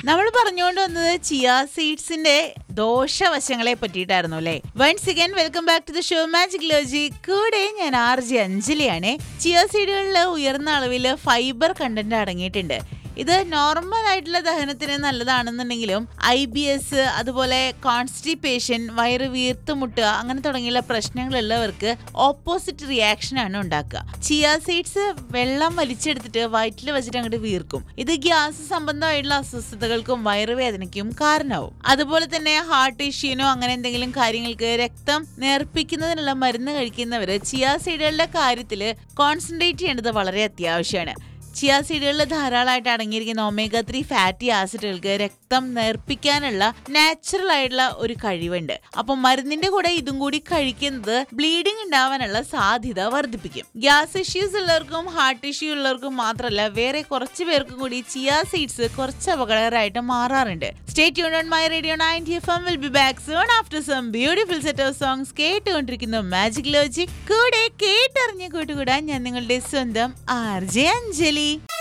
നമ്മൾ പറഞ്ഞുകൊണ്ട് വന്നത് ചിയ സീഡ്സിന്റെ ദോഷവശങ്ങളെ പറ്റിയിട്ടായിരുന്നു അല്ലേ once again welcome back to the show magic logic കൂടെ ഞാൻ ആർ ജി അഞ്ജലിയാണ് ചിയ സീഡുകളിൽ ഉയർന്ന അളവിൽ ഫൈബർ കണ്ടന്റ് അടങ്ങിയിട്ടുണ്ട് ഇത് നോർമൽ ആയിട്ടുള്ള ദഹനത്തിന് നല്ലതാണെന്നുണ്ടെങ്കിലും ഐ ബി എസ് അതുപോലെ കോൺസ്റ്റിപ്പേഷൻ വയറ് വീർത്ത് മുട്ടുക അങ്ങനെ തുടങ്ങിയുള്ള പ്രശ്നങ്ങളുള്ളവർക്ക് ഓപ്പോസിറ്റ് റിയാക്ഷൻ ആണ് ഉണ്ടാക്കുക ചിയ സീഡ്സ് വെള്ളം വലിച്ചെടുത്തിട്ട് വയറ്റിൽ വെച്ചിട്ട് അങ്ങോട്ട് വീർക്കും ഇത് ഗ്യാസ് സംബന്ധമായിട്ടുള്ള അസ്വസ്ഥതകൾക്കും വയറുവേദനയ്ക്കും കാരണമാവും അതുപോലെ തന്നെ ഹാർട്ട് ഇഷ്യൂനോ അങ്ങനെ എന്തെങ്കിലും കാര്യങ്ങൾക്ക് രക്തം നേർപ്പിക്കുന്നതിനുള്ള മരുന്ന് കഴിക്കുന്നവര് ചിയ സീഡുകളുടെ കാര്യത്തിൽ കോൺസെൻട്രേറ്റ് ചെയ്യേണ്ടത് വളരെ അത്യാവശ്യമാണ് ചിയ സീഡുകളിൽ ധാരാളമായിട്ട് അടങ്ങിയിരിക്കുന്ന ഒമേഗ ത്രീ ഫാറ്റി ആസിഡുകൾക്ക് രക്തം നേർപ്പിക്കാനുള്ള നാച്ചുറൽ ആയിട്ടുള്ള ഒരു കഴിവുണ്ട് അപ്പൊ മരുന്നിന്റെ കൂടെ ഇതും കൂടി കഴിക്കുന്നത് ബ്ലീഡിംഗ് ഉണ്ടാവാനുള്ള സാധ്യത വർദ്ധിപ്പിക്കും ഗ്യാസ് ഇഷ്യൂസ് ഉള്ളവർക്കും ഹാർട്ട് ഇഷ്യൂ ഉള്ളവർക്കും മാത്രമല്ല വേറെ കുറച്ച് പേർക്കും കൂടി ചിയ സീഡ്സ് കുറച്ച് അപകടകരമായിട്ട് മാറാറുണ്ട് stay tune on my radio ninety F M will be back soon after some beautiful set of songs കേട്ടുകൊണ്ടിരിക്കുന്ന മാജിക് ലോജിക് കൂടെ കേട്ടറിഞ്ഞ കൂട്ടുകൂടാൻ ഞാൻ നിങ്ങളുടെ സ്വന്തം ആർ ജെ അഞ്ജലി